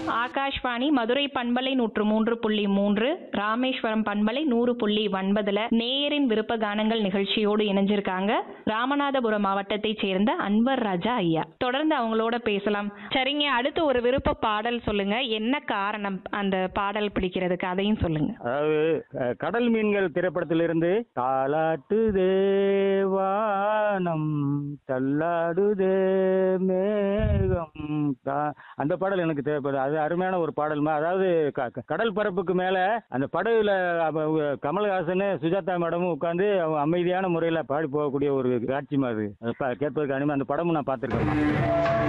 ஆகாஷ்வாணி மதுரை பண்பலை நூற்று மூன்று புள்ளி மூன்று ராமேஸ்வரம் பண்பலை நூறு புள்ளி ஒன்பதுல நேயரின் விருப்ப கானங்கள் நிகழ்ச்சியோடு இணைஞ்சிருக்காங்க ராமநாதபுரம் மாவட்டத்தைச் சேர்ந்த அன்வர் ராஜா ஐயா தொடர்ந்து அவங்களோட பேசலாம் சரிங்க அடுத்து ஒரு விருப்ப பாடல் சொல்லுங்க என்ன காரணம் அந்த பாடல் பிடிக்கிறதுக்கு அதையும் சொல்லுங்க அதாவது அஹ், கடல் மீன்கள் திரைப்படத்திலிருந்து தாலாட்டுதே வானம் தள்ளாடுதே மேகம் தா- அந்த பாடல் எனக்கு தேவைப்படுது அது அருமையான ஒரு பாடல்மா அதாவது க- க- கடல் பரப்புக்கு மேல அந்த படகுல அப்ப அவங்க கமல்ஹாசன் சுஜாதா மேடமும் உட்காந்து அவங்க அமைதியான முறையில் பாடி போகக்கூடிய ஒரு காட்சிமா அது அது பா- கேட்பதற்கு அனிமே அந்த படமும் நான் பார்த்துருக்கேன்